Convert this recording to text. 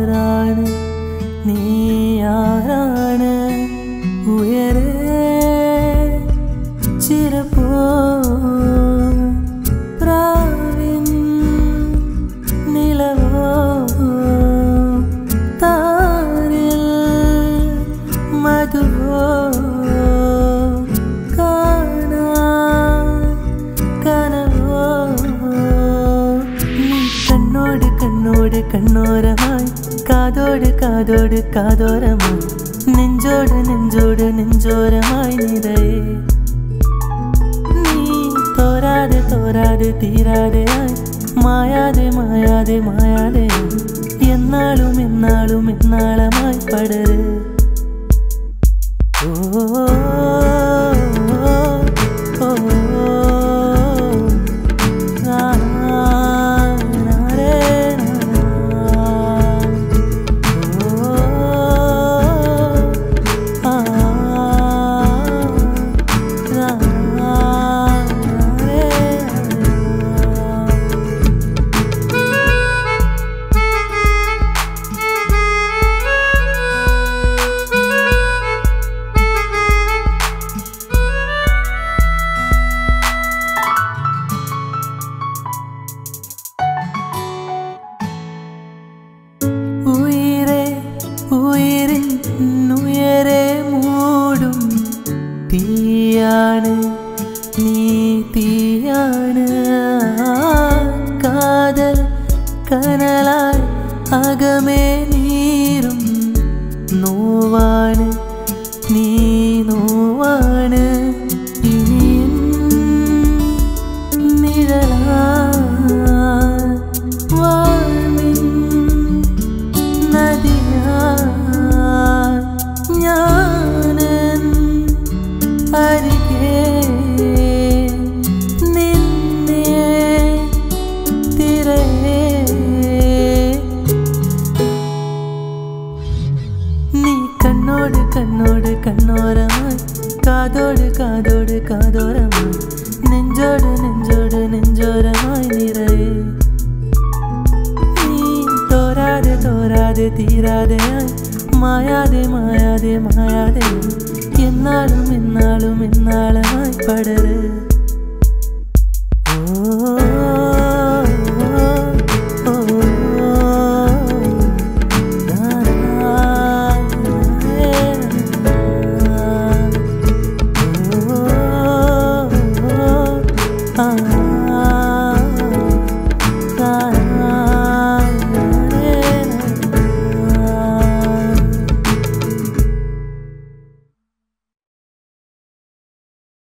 ആരാണ് നീ ആരാണ് ഉയരേ ചിലപ്പോ പ്രാവിൻ നിലവോ താരിൽ മധുവോ കാണാ കനവോ നീ കണ്ണോട് കണ്ണോട് കണ്ണോരമായി കാതോട് കാതോട് കാതോരമായി നെഞ്ചോട് നെഞ്ചോട് നെഞ്ചോരമായി നിറയെ നീ തോരാതെ തോരാതെ തീരാതെയായി മായാതെ മായാതെ മായാതെ എന്നാളും എന്നാളും എന്നാളമായി പടര് ഓ ഓ, ഓ, ആ, നാരേ, നാ. ഓ, ആ, നാ, നാരേ, നാ. ഉയരെ ഉയരിൻ ഉയരെ മൂടും തീയാണ് നീ തീയാണ് കാതൽ കനലാൽ അകമേ നീരും നോവാണ് നീ നോവാണ് ഇനിയും നിഴലാ വാഴ്മിൻ നദിയായി ഞാനൻ അരികെ നിന്നെ തിരയേ നീ കണ്ണോട് കണ്ണോട് കണ്ണോരമായി കാതോട് കാതോട് കാതോരമായി നെഞ്ചോട് നെഞ്ചോട് നെഞ്ചോരമായി നിറയെ നീ തോരാതെ തോരാതെ തീരാതെയായി മായാതെ മായാതെ മായാതെ എന്നാളും എന്നാളും എന്നാളമായി പടര് ഓ, ഓ, ഓ, നാ, നാ, നാ. ഓ, ഓ, ആ